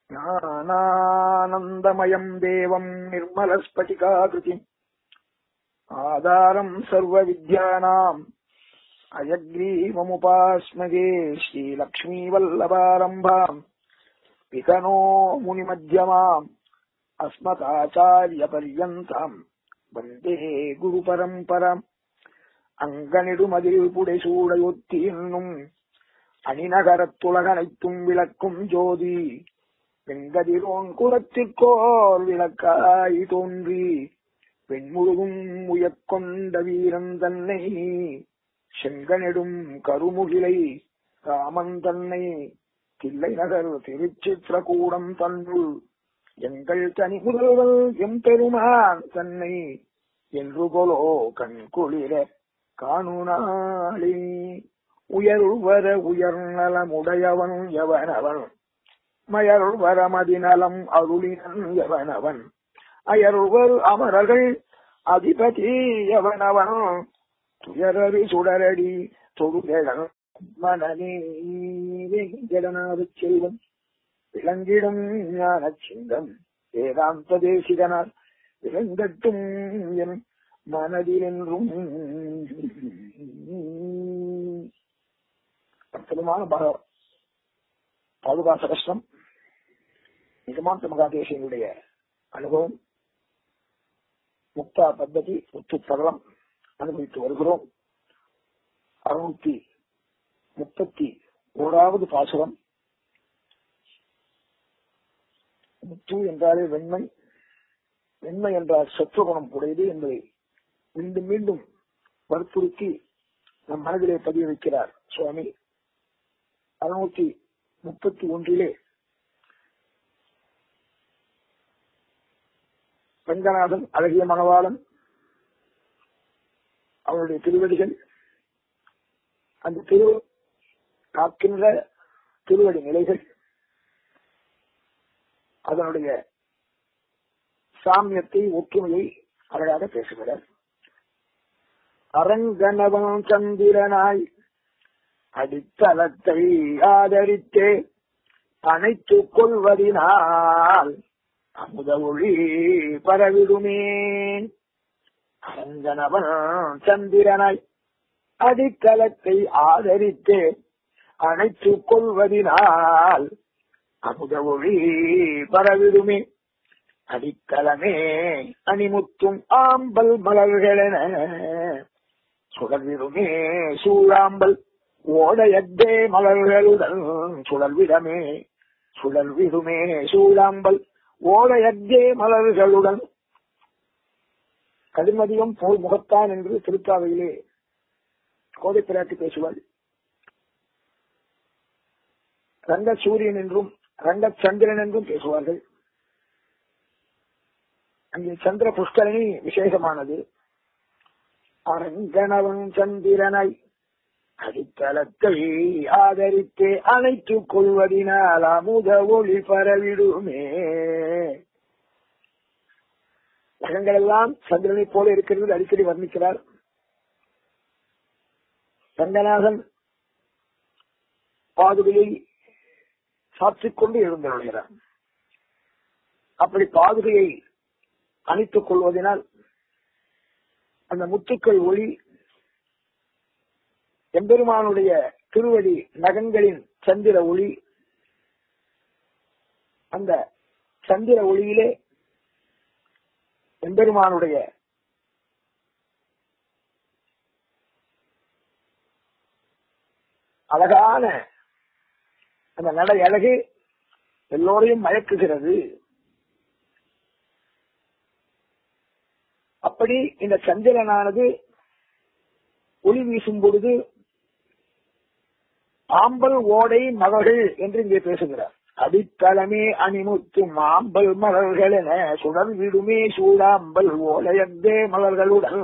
ஞானானந்தமயம் தேவம் நிர்மலஸ்பட்டிகாகிருதிம் ஆதாரம் சர்வ வித்யானாம் அயக்ரீவமுபாஸ்மகே ஸ்ரீலக்ஷ்மீவல்லபாரம்பாம் பிகனோ முனிமத்தியமாம் அஸ்மதாச்சாரியபர்யந்தாம் வந்தே குரு பரம்பரம் அங்கனிடுமதில் புடைசூடையொத்தி என்னும் அணிநகரத்துலகனைத்தும் விளக்கும் ஜோதி வெங்கதிரோன் குலத்திற்கோர் விளக்காய் தோன்றி பெண்முழுதும் உயக்கொண்ட வீரன் தன்னை செங்கனிடும் கருமுகிலை ராமன் தன்னை தில்லை நகர் திருச்சித்திரகூடம் தன்னுள் எங்கள் தனி முதல்வல் எம் பெருமான் தன்னை என்று போலோ கண் குளிர காணுனாளே உயர்வர உயர்நலமுடையவன் எவனவன் மயர்வர மதிநலம் அருளினன் எவனவன் அயர்வர் அமரர்கள் அதிபதி எவனவன் துயரறி சுடரடி தொழுகடன் மனநே ஜெகநாத செல்வன் விளங்கிடும் ஞான சிங்கம் வேதாந்த தேசிகனார் விளங்கட்டும் என் மனதிலென்றும் அற்புதமான பாகம் பாதுகாச கஷ்டம் நிகமாந்த மகாதேசியனுடைய அனுபவம் முக்தா பத்ததி முத்து பதம் அனுபவித்து வருகிறோம் அறுநூத்தி முப்பத்தி ஓராவது பாசுரம் முத்து என்றாலே வெண்மை வெண்மை என்றால் சத்துவகுணம் உடையது என்பதை மீண்டும் மீண்டும் வற்புறுத்தி நம் மனதிலே பதிய வைக்கிறார் சுவாமி அறுநூத்தி முப்பத்தி ஒன்றிலே ரங்கநாதன் அழகிய மணவாளன் அவருடைய திருவடிகள் அந்த திரு காக்கின்ற திருவடி நிலைகள் அதனுடைய சாமியத்தை ஒற்றுமையை அழகாக பேசுகிறார் அரங்கனவன் சந்திரனாய் அடித்தளத்தை ஆதரித்தே அணைத்துக் கொள்வதினால் அமுத ஒளி பரவிடுமே அரங்கனவன் சந்திரனாய் அடித்தளத்தை ஆதரித்தே அணைத்துக் கொள்வதினால் அமுத ஒளி பரவிடுமே அடித்தளமே அணிமுத்தும் ஆம்பல் மலர்களென சுடர்விடுமே சூழாம்பல் ஓடையத்தே மலர்களுடன் சுடர்விடமே சுடர்விடுமே சூழாம்பல் ஓடையத்தே மலர்களுடன் கதிர்மதியம் போல் முகத்தான் என்று திருத்தாவையிலே கோதை பிராட்டி பேசுவாள் ரங்க சூரியன் என்றும் ரங்க சந்திரன் என்றும் பேசுவார்கள் அங்கே சந்திர புஷ்கரணி விசேஷமானது அரங்கனவன் சந்திரனை அடித்தளத்தை ஆதரித்து அணைத்துக் கொள்வதினால் அமுத ஒளி பரவிடுமே நகங்கள் எல்லாம் சந்திரனை போல இருக்கிறது அடிக்கடி வர்ணிக்கிறார் ரங்கநாதன் பாதுகையை சாற்றிக் கொண்டு எழுந்தருள்கிறார் அப்படி பாதுகையை அணைத்துக் கொள்வதனால் அந்த முத்துக்கள் ஒளி எம்பெருமானுடைய திருவடி நகங்களின் சந்திர ஒளி அந்த சந்திர ஒளியிலே எம்பெருமானுடைய அழகான அந்த நடை அழகு எல்லோரையும் மயக்குகிறது அப்படி இந்த சந்திரனானது ஒளி வீசும் பொழுது ஆம்பல் ஓடை மலர்கள் என்று இங்கே பேசுகிறார் அடித்தளமே அணிமுத்தும் ஆம்பல் மலர்கள் என சுடர் விடுமே சூடாம்பல் ஓலையந்தே மலர்களுடன்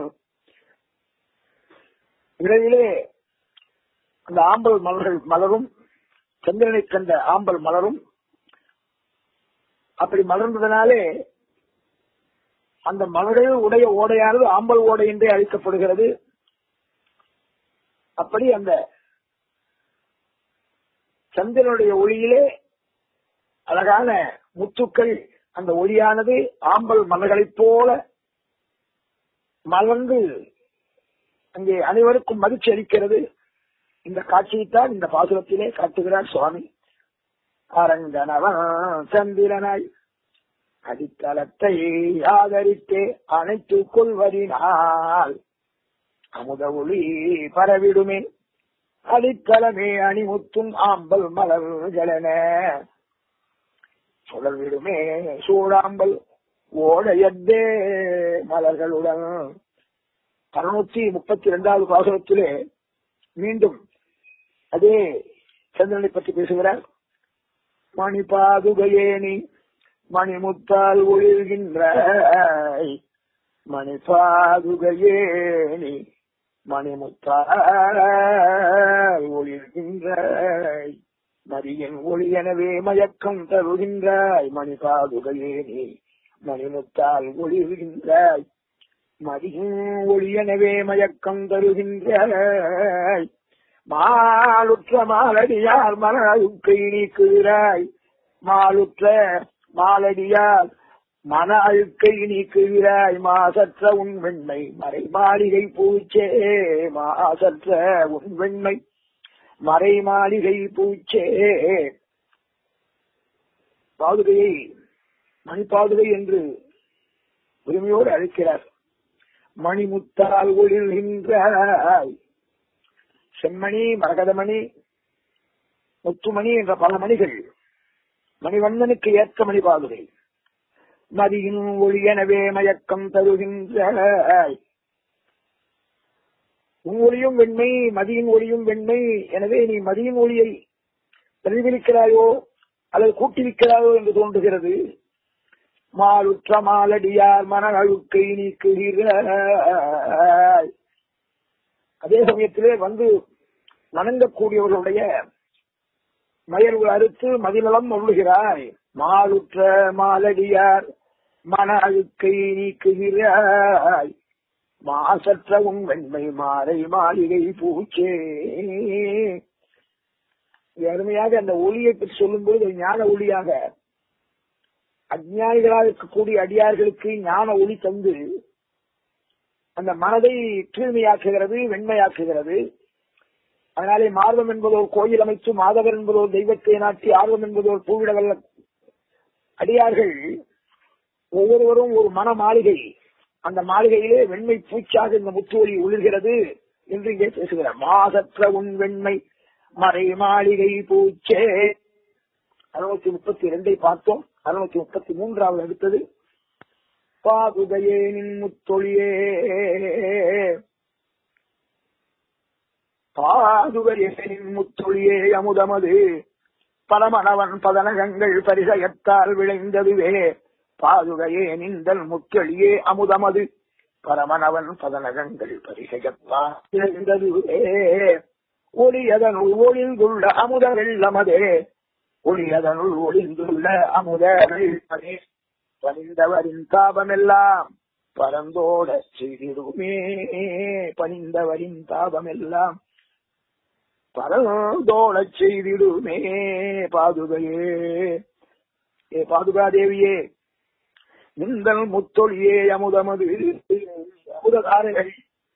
இடையிலே அந்த ஆம்பல் மலர்கள் மலரும் சந்திரனை கண்ட ஆம்பல் மலரும் அப்படி மலர்ந்ததனாலே அந்த மலர்கள் உடைய ஓடையானது ஆம்பல் ஓடை என்றே அழைக்கப்படுகிறது அப்படி அந்த சந்திரனுடைய ஒளியிலே அழகான முத்துக்கள் அந்த ஒளியானது ஆம்பல் மலர்களைப் போல மலர்ந்து அங்கே அனைவருக்கும் மகிழ்ச்சி அளிக்கிறது இந்த காட்சியைத்தான் இந்த பாசுரத்திலே காட்டுகிறார் சுவாமி அரங்கனவன் சந்திரனாய் அடித்தளத்தை ஆதரித்து அணைத்துக் கொள்வதினால் அமுத ஒளி பரவிடுமே அடித்தளமே அணிமுத்தும் ஆம்பல் மலர்களென சுழல்விடுமே சூடாம்பல் ஓடையத்தே மலர்களுடன் அறுநூத்தி முப்பத்தி இரண்டாவது பாசுரத்திலே மீண்டும் அதே சந்திரனை பற்றி பேசுகிறார் மணி பாதுகையேனி மணிமுத்தால் ஒளிர்கின்ற மணி பாதுகையேனி மணிமுத்தால் ஒளிர்கின்ற மதியின் ஒளி எனவே மயக்கம் தருகின்றாய் மணி பாதுகையேனி மணிமுத்தால் ஒளிர்கின்றாய் மதியின் ஒளி எனவே மயக்கம் தருகின்றாய் மாலுற்ற மாலடியார் மனதுக்கை நீக்குகிறாய் மாலுற்ற மாலடியார் மன அழுக்கை நீக்குகிறாய் மாசற்ற உன் வெண்மை மறை மாளிகை பூச்சே மாசற்ற உன் வெண்மை மறை மாளிகை பூச்சே பாதுகையை மணிப்பாதுகை என்று உரிமையோடு அழைக்கிறார் மணிமுத்தால் ஒளிர்கின்றாய் செம்மணி மரகதமணி முத்துமணி என்ற பல மணிகள் மணிவண்ணனுக்கு ஏற்ற மணி பாதுகை மதியின் ஒளி எனவே மயக்கம் தருகின்றாய் உன் ஒளியும் வெண்மை மதியின் ஒளியும் வெண்மை எனவே நீ மதியின் ஒளியை பிரதிபலிக்கிறாயோ அல்லது கூட்டிருக்கிறாயோ என்று தோன்றுகிறது மாலுற்ற மாலடியார் மன அழுக்கை நீக்குகிறாய் அதே சமயத்திலே வந்து வணங்கக்கூடியவர்களுடைய மயர்வு அறுத்து மதிநலம் அருளுகிறாய் மாலுற்ற மாலடியார் மன அழுக்கை நீக்குகிறாய் மாசற்ற உன் வெண்மை மாலை மாளிகை பூச்சே அருமையாக அந்த ஒளியை பற்றி சொல்லும்போது ஞான ஒளியாக அஜ்ஞானிகளாக இருக்கக்கூடிய அடியார்களுக்கு ஞான ஒளி தந்து அந்த மனதை தூய்மையாக்குகிறது வெண்மையாக்குகிறது அதனாலே மார்வம் என்பதோர் கோயில் அமைத்து மாதவர் என்பதோர் தெய்வத்தை நாட்டி ஆர்வம் என்பதோர் பூவிட வல்ல அடியார்கள் ஒவ்வொருவரும் ஒரு மன மாளிகை அந்த மாளிகையிலே வெண்மை பூச்சாக இந்த முத்து ஒளி ஒளிர்கிறது என்று இங்கே பேசுகிறார் மாசற்ற உன் வெண்மை மறை மாளிகை பூச்சே அறுநூத்தி முப்பத்தி இரண்டை பார்த்தோம் அறுநூத்தி முப்பத்தி மூன்றாவது அடுத்தது பாதுகையே நின் முத்தொழியே பாதுகையே நின் முத்தொழியே அமுதமது பரமணவன் பதனகங்கள் பரிசயத்தால் விளைந்ததுவே பாதுகையே நின்றல் முத்தொழியே அமுதமது பரமணவன் பதனகங்கள் பரிசயத்தால் விளைந்ததுவே ஒளியதனுள் ஒளிந்துள்ள அமுத வெள்ளமதே ஒளியதனுள் ஒளிந்துள்ள அமுத வெள்ளமதே பணிந்தவரின் தாபமெல்லாம் பரந்தோட செய்திடுமே பணிந்தவரின் தாபமெல்லாம் பரந்தோட செய்திடுமே பாதுகையே ஏ பாதுகா தேவியே நிந்தல் முத்தொழியே அமுதமது அமுததாரைகள்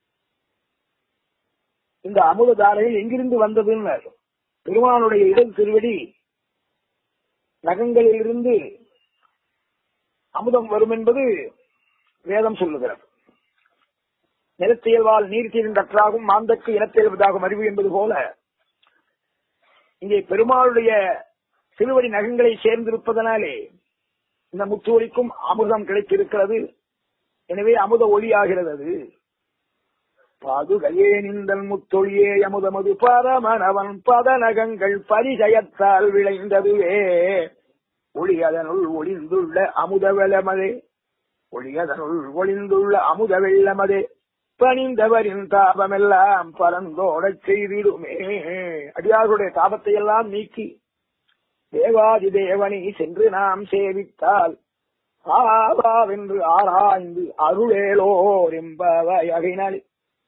இந்த அமுததாரைகள் எங்கிருந்து வந்ததுன்னு பெருமானுடைய இடல் திருவடி நகங்களிலிருந்து அமுதம் வரும் என்பது வேதம் சொல்லுகிறது நிலத்தியல்வால் நீர் தீர்ந்தற்றாகும் மாந்தக்கு இனத்தியல்வதாகும் அறிவு என்பது போல இங்கே பெருமாளுடைய திருவடி நகங்களை சேர்ந்திருப்பதனாலே இந்த முத்து ஒளிக்கும் அமுதம் கிடைத்திருக்கிறது எனவே அமுத ஒளி ஆகிறது அது பாதுகையே நின்றல் முத்தொழியே அமுதமது பரமணவன் பதநகங்கள் பரிசயத்தால் விளைந்ததுவே ஒளி அதனுள் ஒளிந்துள்ள அமுத வெள்ளமதே ஒளி அதனுள் ஒளிந்துள்ள அமுத வெள்ளமதே பணிந்தவரின் தாபமெல்லாம் பரந்தோடச் செய்திடுமே அடியார்களுடைய தாபத்தை எல்லாம் நீக்கி தேவாதி தேவனை சென்று நாம் சேவித்தால் ஆவாவென்று ஆராய்ந்து அருளேலோர் என்பவையினாலே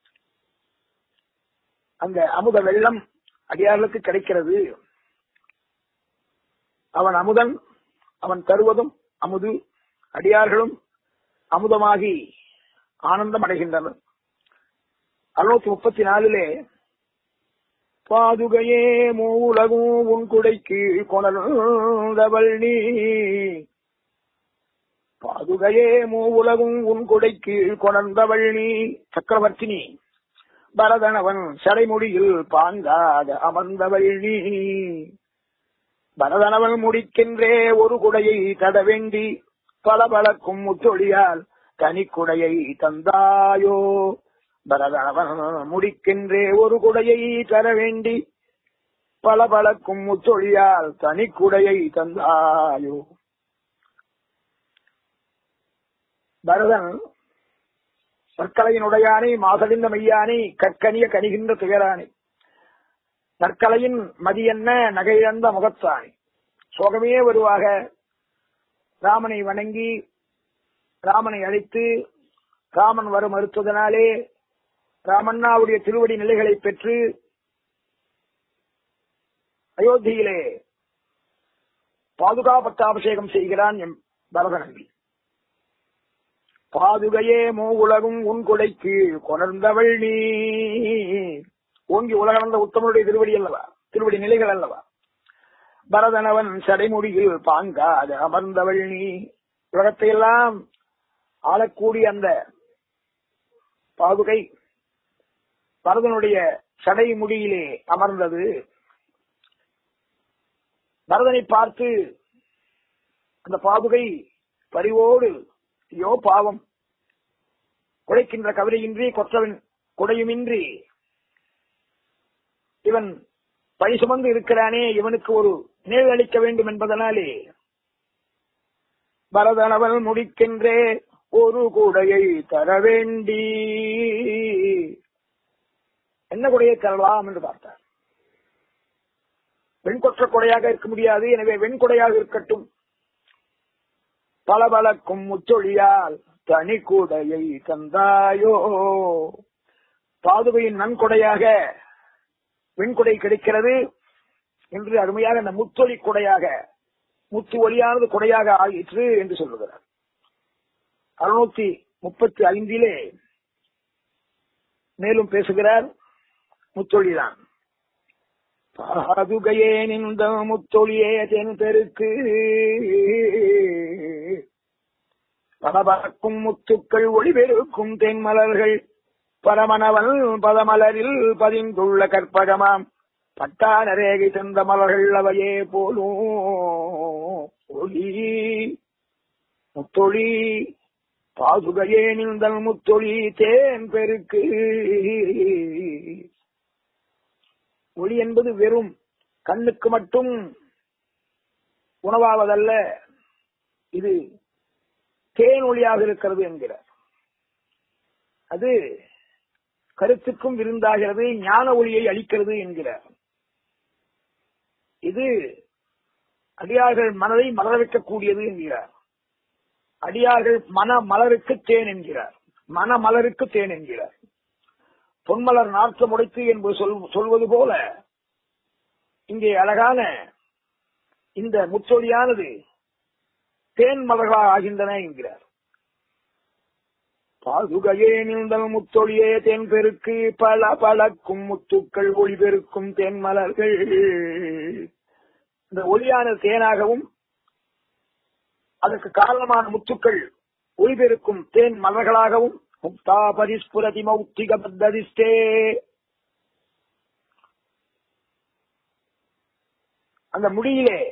அந்த அமுத வெள்ளம் அடியார்களுக்கு கிடைக்கிறது அவன் அமுதன் அவன் தருவதும் அமுது அடியார்களும் அமுதமாகி ஆனந்தம் அடைகின்றனர் அறுநூத்தி முப்பத்தி நாலிலே பாதுகையே மூலகும் உன் குடைக்கு கொணர்ந்தவள் நீ பாதுகையே மூவுலகும் உன் குடைக்கு கொணர்ந்தவள் நீ சக்கரவர்த்தினி பரதனவன் சடைமுடியில் பாங்காக அமர்ந்தவள் நீ பரதனவன் முடிக்கின்றே ஒரு குடையை தட வேண்டி பல பலக்கும் முத்தொழியால் தனிக்குடையை தந்தாயோ பரதனவன் முடிக்கின்றே ஒரு குடையை தர வேண்டி பல பலக்கும் முத்தொழியால் தனிக்குடையை தந்தாயோ பரதன் நற்கலையினுடையானை மாசடிந்த மெய்யானை கற்கனிய கனிகின்ற துயரானை நற்கலையின் மதியென்ன நகையிழந்த முகத்தானை சோகமே வருவாக ராமனை வணங்கி ராமனை அழைத்து ராமன் வர மறுத்ததனாலே ராமண்ணாவுடைய திருவடி நிலைகளை பெற்று அயோத்தியிலே பாதுகாப்பட்டாபிஷேகம் செய்கிறான் எம் பரதநம்பி பாதுகையே மூ உலகும் உன் கொடைக்கு கொணர்ந்தவள் நீ ஓங்கி உலகளந்த உத்தமனுடைய திருவடி அல்லவா திருவடி நிலைகள் அல்லவா பரதனவன் சடைமுடியில் பாங்காத அமர்ந்தவள் நீ உலகத்தை எல்லாம் ஆளக்கூடிய அந்த பாதுகை பரதனுடைய சடை முடியிலே அமர்ந்தது பரதனை பார்த்து அந்த பாதுகை பரிவோடு ஐயோ பாவம் குடைக்கின்ற கவலையின்றி கொற்றவன் குடையுமின்றி இவன் பழி சுமந்து இருக்கிறானே இவனுக்கு ஒரு நிழல் அளிக்க வேண்டும் என்பதனாலே பரதனவன் முடிக்கின்றே ஒரு குடையை தர வேண்டி என்ன குடையை தரலாம் என்று பார்த்தார் வெண்கொற்ற கொடையாக இருக்க முடியாது எனவே வெண்கொடையாக இருக்கட்டும் பளபளக்கும் முச்சொழியால் தனி கூடையை தந்தாயோ பாதுகையின் நன்கொடையாக வெண்கொடை கிடைக்கிறது என்று அருமையாக அந்த முத்தொழி கொடையாக முத்து ஒளியானது கொடையாக ஆயிற்று என்று சொல்லுகிறார் அறுநூத்தி முப்பத்தி ஐந்திலே மேலும் பேசுகிறார் முத்தொழிதான் பாதுகையே நின்ற முத்தொழியே தென் பெருக்கு பரபரக்கும் முத்துக்கள் ஒளிபெருக்கும் தென்மலர்கள் பரமணவன் பதமலரில் பதிந்துள்ள கற்பகமாம் பட்டான ரேகை தந்த மலர்கள் அவையே போலும் ஒளி முத்தொழி பாதுகையே நின்றல் முத்தொழி தேன் பெருக்கு ஒளி என்பது வெறும் கண்ணுக்கு மட்டும் உணவாவதல்ல இது தேன் ஒளியாக இருக்கிறது என்கிறார் அது கருத்துக்கும் விருந்தாகிறது ஞான ஒளியை அளிக்கிறது என்கிறார் இது அடியார்கள் மனதை மலர வைக்கக்கூடியது என்கிறார் அடியார்கள் மன மலருக்கு தேன் என்கிறார் மன மலருக்கு தேன் என்கிறார் பொன்மலர் நாற்றம் உடைத்து என்பது சொல்- சொல்வது போல இங்கே அழகான இந்த முச்சொலியானது தேன் மலர்களாக ஆகின்றன என்கிறார் பாதுகையே நின்றல் முத்தொழியே தேன் பெருக்கு பல பழக்கும் முத்துக்கள் ஒளி பெருக்கும் தேன் மலர்கள் இந்த ஒளியான தேனாகவும் அதற்கு காரணமான முத்துக்கள் ஒளி பெருக்கும் தேன் மலர்களாகவும் முக்தா பரிஸ்புரதி மௌத்திக பத்தரிஷ்டே அந்த முடியிலே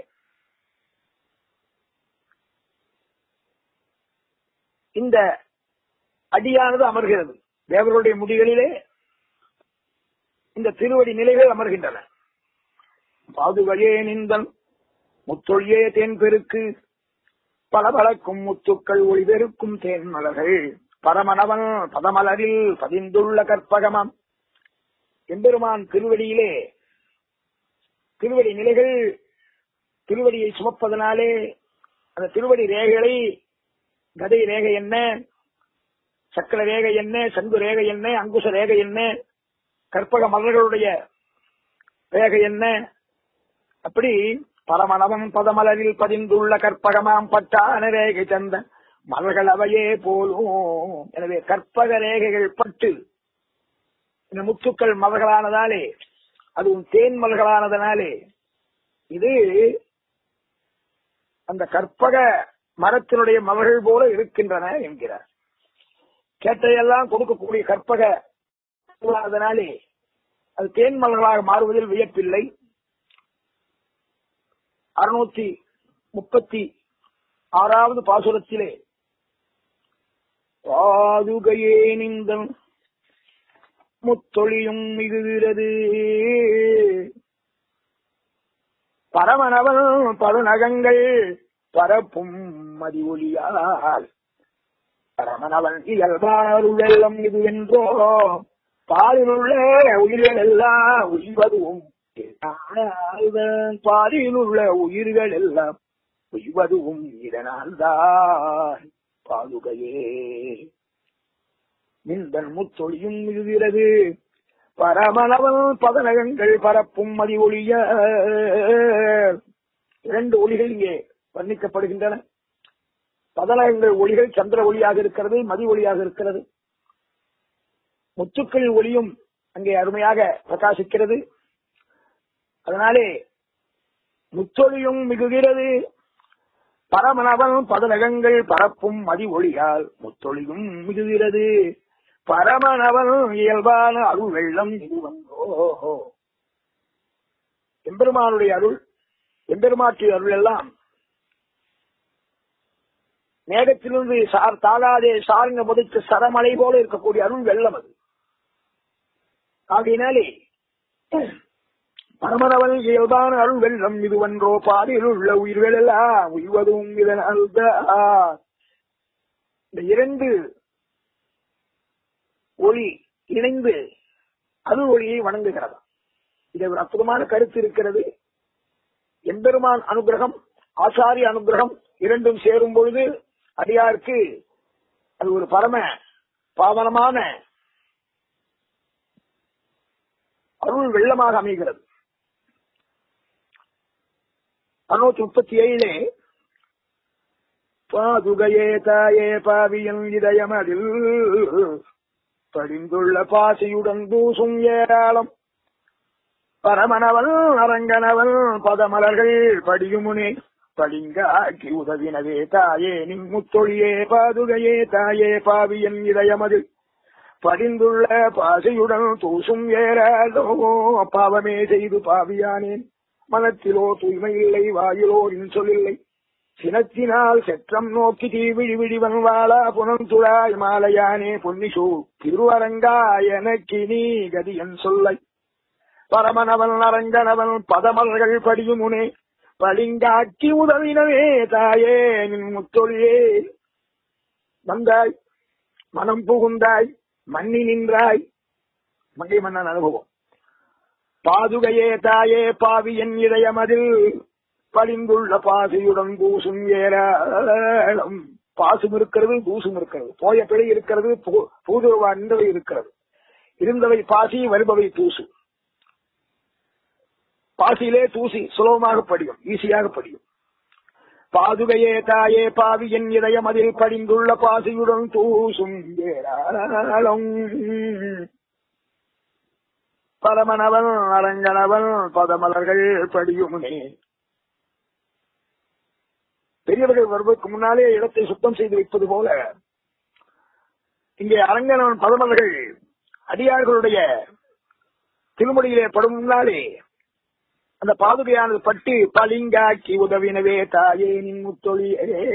இந்த அடியானது அமர்கிறது தேவருடைய முடிகளிலே இந்த திருவடி நிலைகள் அமர்கின்றன பாதுகையே நிந்தன் முத்தொழியே தேன் பெருக்கு பளபளக்கும் முத்துக்கள் ஒளிபெருக்கும் தேன் மலர்கள் பரமணவன் பதமலரில் பதிந்துள்ள கற்பகமம் எம்பெருமான் திருவடியிலே திருவடி நிலைகள் திருவடியை சுமப்பதனாலே அந்த திருவடி ரேகைகளை கதை ரேகை என்ன சக்கர ரேகை என்ன சங்கு ரேகை என்ன அங்குச ரேகை என்ன கற்பக மலர்களுடைய ரேகை என்ன அப்படி பரமணவம் பதமலரில் பதிந்துள்ள கற்பகமாம் பட்டான ரேகை தந்த மலர்கள் அவையே போலும் எனவே கற்பக ரேகைகள் பட்டு இந்த முத்துக்கள் மலர்களானதாலே அதுவும் தேன் மலர்களானதனாலே இது அந்த கற்பக மரத்தினுடைய மலர்கள் போல இருக்கின்றன என்கிறார் கேட்டையெல்லாம் கொடுக்கக்கூடிய கற்பக அதனாலே அது தேன் மலர்களாக மாறுவதில் வியப்பில்லை அறுநூத்தி முப்பத்தி ஆறாவது பாசுரத்திலே பாதுகையே நிந்தம் முத்தொழியும் மிகுகிறது பரமனவன் பருநகங்கள் பரப்பும் மதி ஒளியால் பரமனவன் இயல்பான வெள்ளம் இது என்றோ பாலிலுள்ள உயிர்கள் எல்லாம் உய்வதும் பாலிலுள்ள உயிர்கள் எல்லாம் உய்வதும் இதனால்தான் பாதுகையே நிந்தன் முத்தொழியும் மிகுகிறது பரமளவன் பதனகங்கள் பரப்பும் மதி ஒளிய இரண்டு ஒளிகள் இங்கே வர்ணிக்கப்படுகின்றன பதனகங்கள் ஒளிகள் சந்திர ஒளியாக இருக்கிறது மதி ஒளியாக இருக்கிறது முத்துக்கள் ஒளியும் அங்கே அருமையாக பிரகாசிக்கிறது அதனாலே முத்தொழியும் மிகுகிறது பரமனவன் பதனகங்கள் பரப்பும் மதி ஒளியால் முத்தொழியும் மிகுகிறது பரமனவன் இயல்பான அருள் வெள்ளம் இது வந்தோ எம்பெருமானுடைய அருள் எம்பெருமாற்றிய அருள் எல்லாம் மேகத்திலிருந்து சார் தாழாதே சாருங்க முதைக்கு சரமலை போல இருக்கக்கூடிய அருள் வெள்ளம் அது ஆகையினாலே பரமனவன் இயல்பான அருள் வெள்ளம் இதுவன்றோ பாலில் உள்ள உயிர்கள் எல்லாம் உய்வதும் இதனால் இந்த இரண்டு ஒளி இணைந்து அருள் ஒளியை வணங்குகிறதா இது ஒரு அற்புதமான கருத்து இருக்கிறது எம்பெருமான் அனுகிரகம் ஆச்சாரிய அனுகிரகம் இரண்டும் சேரும் பொழுது அடியாருக்கு அது ஒரு பரம பாவனமான அருள் வெள்ளமாக அமைகிறது அறுநூத்தி முப்பத்தி ஏழிலே பாதுகையே தாயே பாவியன் இதயமதில் படிந்துள்ள பாசியுடன் தூசும் ஏராளம் பரமனவன் அரங்கனவன் பதமலர்கள் படியுமுனே படிங்காக்கி உதவினவே தாயே நின் முத்தொழியே பாதுகையே தாயே பாவியன் இதயமதில் படிந்துள்ள பாசையுடன் தூசும் ஏறாதோ பாவமே செய்து பாவியானேன் மனத்திலோ தூய்மை இல்லை வாயிலோ சொல்லில்லை சினத்தினால் செற்றம் நோக்கி தீ விழி விழிவன் வாழா புனந்துழாய் மாலையானே பொன்னிசூ திருவரங்கா எனக்கு நீ கதியன் சொல்லை பரமனவன் அரங்கனவன் பதமல்கள் படியுமுனே பளிங்காக்கி உதவினவே தாயே நின் முத்தொழியே வந்தாய் மனம் புகுந்தாய் மண்ணி நின்றாய் மங்கை மன்னன் அனுபவம் பாதுகையே தாயே பாவி என் இதயமதில் படிந்துள்ள பாசியுடன் பூசும் ஏராளம் பாசும் இருக்கிறது தூசும் இருக்கிறது போய பிழை இருக்கிறது பூதுருவா நின்றவை இருக்கிறது இருந்தவை பாசி வருபவை தூசு பாசியிலே தூசி சுலபமாக படியும் ஈஸியாக படியும் பாதுகையே தாயே பாவி என் இதயம் அதில் படிந்துள்ள பாசியுடன் தூசும் ஏராளம் பரமனவன் அரங்கனவன் பதமலர்கள் படியுமுனே பெரியவர்கள் வருவதற்கு முன்னாலே இடத்தை சுத்தம் செய்து வைப்பது போல இங்கே அரங்கனவன் பதமலர்கள் அடியார்களுடைய திருமுடியிலே படும் முன்னாலே அந்த பாதுகையானது பட்டு பளிங்காக்கி உதவினவே தாயே நின் முத்தொழி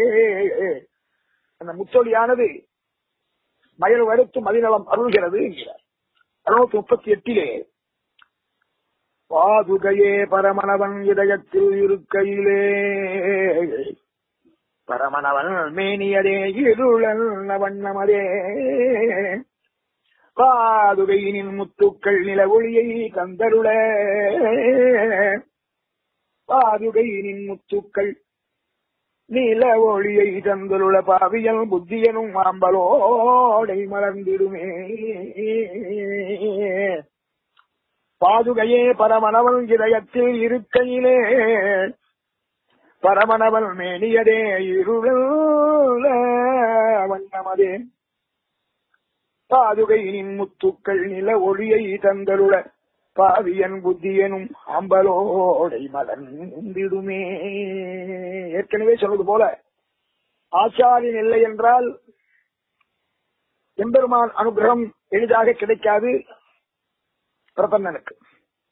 அந்த முத்தொழியானது மயல் வருத்து மதிநலம் அருள்கிறது என்கிறார் அறுநூத்தி முப்பத்தி எட்டிலே பாதுகையே பரமனவன் இதயத்தில் இருக்கையிலே பரமனவன் மேனியதே இருளன் வண்ணமதே பாதுகையினின் முத்துக்கள் நில ஒளியை தந்தருள பாதுகையினின் முத்துக்கள் நீல ஒளியை தந்தருள பாவியல் புத்தியனும் மாம்பலோடை மலர்ந்திடுமே பாதுகையே பரமனவன் இதயத்தில் இருக்கையிலே பரமனவன் மேனியதே இருள வண்ணமதே பாதுகையின் முத்துக்கள் நில ஒளியை தந்தருள பாவியன் புத்தியனும் அம்பலோடை மலர்ந்திடுமே ஏற்கனவே சொன்னது போல ஆச்சாரியன் இல்லை என்றால் எம்பெருமான் அனுகிரகம் எளிதாக கிடைக்காது பிரபந்தனுக்கு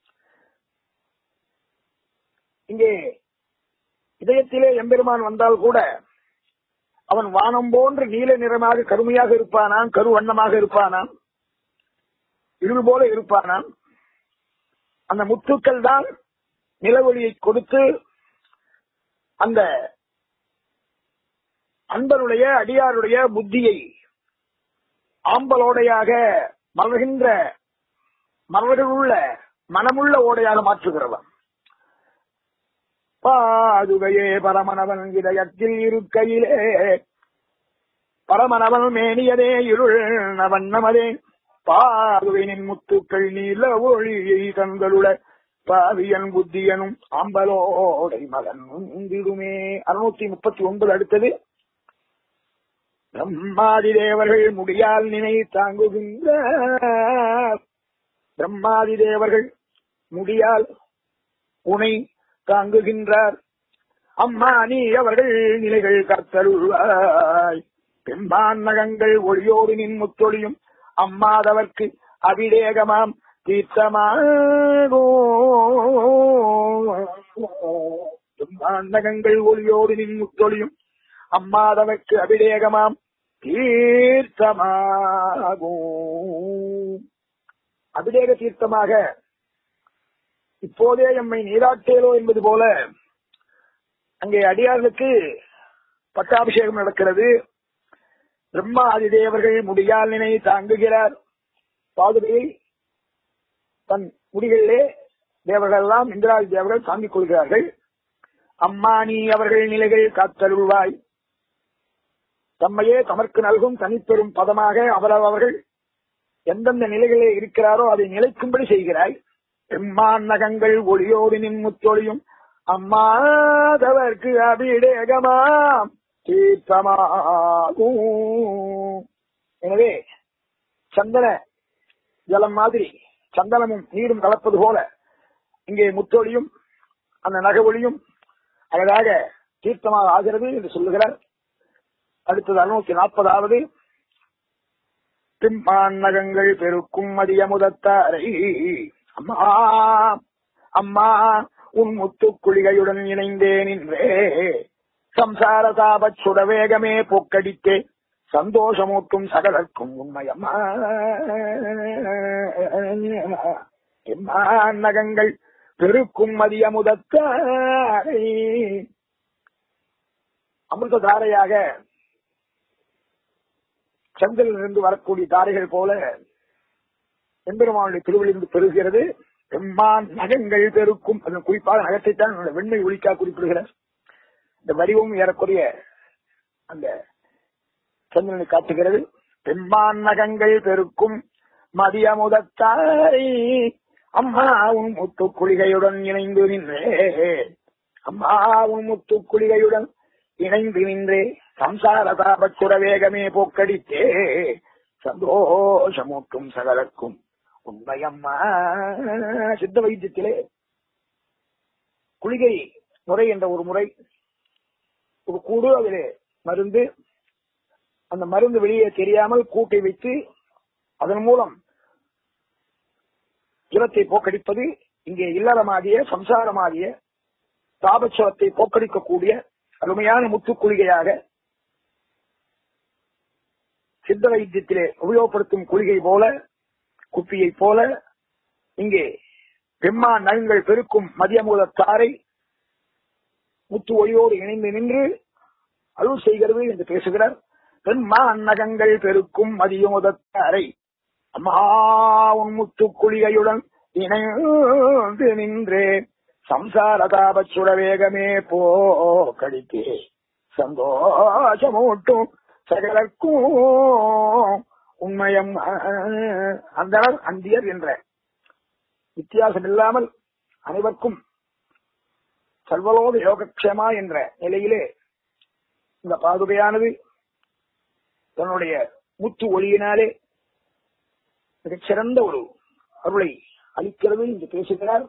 இங்கே இதயத்திலே எம்பெருமான் வந்தால் கூட அவன் வானம் போன்று நீல நிறமாக கருமையாக இருப்பானாம் கருவண்ணமாக இருப்பானாம் இருள் போல இருப்பானாம் அந்த முத்துக்கள் தான் நிலவொளியை கொடுத்து அந்த அன்பருடைய அடியாருடைய புத்தியை ஆம்பலோடையாக மலர்கின்ற மலர்களுள்ள மனமுள்ள ஓடையாக மாற்றுகிறவன் பாதுகையே பரமனவன் இதயத்தில் இருக்கையிலே பரமனவன் மேனியதே இருள் நவண்ணமதே பாதுகையின் முத்துக்கள் நீல ஒளியை தங்களுட பாவியன் புத்தியனும் அம்பலோடை மகன் உந்திடுமே அறுநூத்தி முப்பத்தி ஒன்பது அடுத்தது பிரம்மாதி தேவர்கள் முடியால் நினை தாங்குகின்ற பிரம்மாதி தேவர்கள் முடியால் உனை தாங்குகின்றார் அம்மா நீ அவர்கள் நிலைகள் கத்தருள்வாய் பெம்பான் நகங்கள் ஒளியோடு நின் முத்தொழியும் அம்மாதவர்க்கு அபிடேகமாம் தீர்த்தமாகோ பெம்பான் நகங்கள் ஒளியோடு நின் முத்தொழியும் அம்மாதவர்க்கு அபிடேகமாம் தீர்த்தமாகும் அபிடேக தீர்த்தமாக இப்போதே எம்மை நீராட்டேலோ என்பது போல அங்கே அடியார்களுக்கு பட்டாபிஷேகம் நடக்கிறது பிரம்மா ஆதிதேவர்கள் முடியால் நினை தாங்குகிறார் பாதுகையை தன் முடிகளிலே தேவர்கள் எல்லாம் இந்திராதி தேவர்கள் தாங்கிக் கொள்கிறார்கள் அம்மா நீ அவர்கள் நிலைகள் காத்தருள்வாய் தம்மையே தமக்கு நல்கும் தனிப்பெரும் பதமாக அவரவர்கள் எந்தெந்த நிலைகளே இருக்கிறாரோ அதை நிலைக்கும்படி செய்கிறாய் எம்மான் நகங்கள் ஒளியோடு நின் முத்தொழியும் அம்மாதவர்க்கு அபிடேகமாம் தீர்த்தமாகும் எனவே சந்தன ஜலம் மாதிரி சந்தனமும் நீரும் கலப்பது போல இங்கே முத்தொழியும் அந்த நகவொழியும் அழகாக தீர்த்தமாக ஆகிறது என்று சொல்லுகிறார் அடுத்தது அறுநூத்தி நாற்பதாவது பிம்பான் நகங்கள் பெருக்கும் மதிய முதத்தாரை அம்மா அம்மா உன் முத்து குளிகையுடன் இணைந்தே நின்றே சம்சார தாபச் சுடவேகமே போக்கடித்தே சந்தோஷமூட்டும் சகலர்க்கும் உண்மையம்மா எம்மான் நகங்கள் பெருக்கும் மதிய முதத்தாரை அமிர்த தாரையாக செங்கலிலிருந்து வரக்கூடிய தாரைகள் போல எம்பெருமானுடைய திருவிழிருந்து பெறுகிறது எம்மான் நகங்கள் பெருக்கும் அதன் குறிப்பாக நகத்தைத்தான் வெண்மை ஒழிக்கா குறிப்பிடுகிறார் இந்த வடிவம் ஏறக்குறைய அந்த சந்திரனை காட்டுகிறது பெம்மான் நகங்கள் பெருக்கும் மதிய முதத்தாரை அம்மா உன் முத்து குளிகையுடன் இணைந்து நின்றே அம்மா உன் முத்து குளிகையுடன் இணைந்து நின்றே சம்சார தாபச்சுட வேகமே போக்கடித்தே சந்தோஷமூட்டும் சகலக்கும் உண்மையம்மா சித்த வைத்தியத்திலே குளிகை முறை என்ற ஒரு முறை ஒரு கூடு அதிலே மருந்து அந்த மருந்து வெளியே தெரியாமல் கூட்டை வைத்து அதன் மூலம் ஜலத்தை போக்கடிப்பது இங்கே இல்லறமாகிய சம்சாரமாகிய தாபச்சலத்தை போக்கடிக்கக்கூடிய அருமையான முத்துக்குளிகையாக சித்த வைத்தியத்திலே உபயோகப்படுத்தும் குளிகை போல குப்பியை போல இங்கே பெம்மா நகங்கள் பெருக்கும் மதியமூல தாரை முத்து ஒளியோடு இணைந்து நின்று அருள் செய்கிறது என்று பேசுகிறார் பெண்மா நகங்கள் பெருக்கும் மதியமுதத்தாரை அம்மா உன் முத்து குளிகையுடன் இணைந்து நின்றே சம்சார தாபச்சுட வேகமே போ கடித்தே சந்தோஷமூட்டும் சகலர்க்கும் உண்மயம் அந்த அந்தியர் என்ற வித்தியாசம் இல்லாமல் அனைவருக்கும் சர்வலோக யோகக்ஷேமா என்ற நிலையிலே இந்த பாதுகையானது தன்னுடைய முத்து ஒளியினாலே மிகச் சிறந்த ஒரு அருளை அளிக்கிறது என்று பேசுகிறார்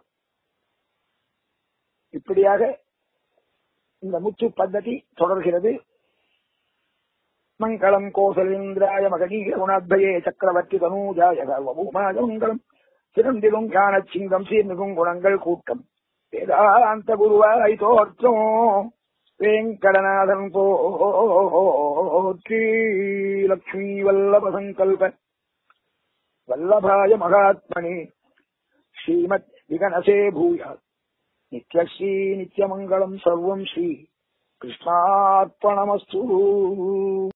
இப்படியாக இந்த முத்து பద్ధதி தொடர்கிறது மங்களம் கோசலேந்திராய மகனீய குணாத்பயே சக்கரவர்த்தி தனூஜாய சர்வபூமாய மங்களம் சிறந்திலும் ஞான சிங்கம் சீர்மிகும் குணங்கள் கூட்டம் வேதாந்த குருவாய் தோற்றம் வேங்கடநாதன் போற்றி லக்ஷ்மி வல்லப சங்கல்ப வல்லபாய மகாத்மனே ஸ்ரீமத் விகனசே பூயாத் நித்யஸ்ரீ நித்யமங்கலம் சர்வம் ஸ்ரீ கிருஷ்ணார்ப்பணமஸ்து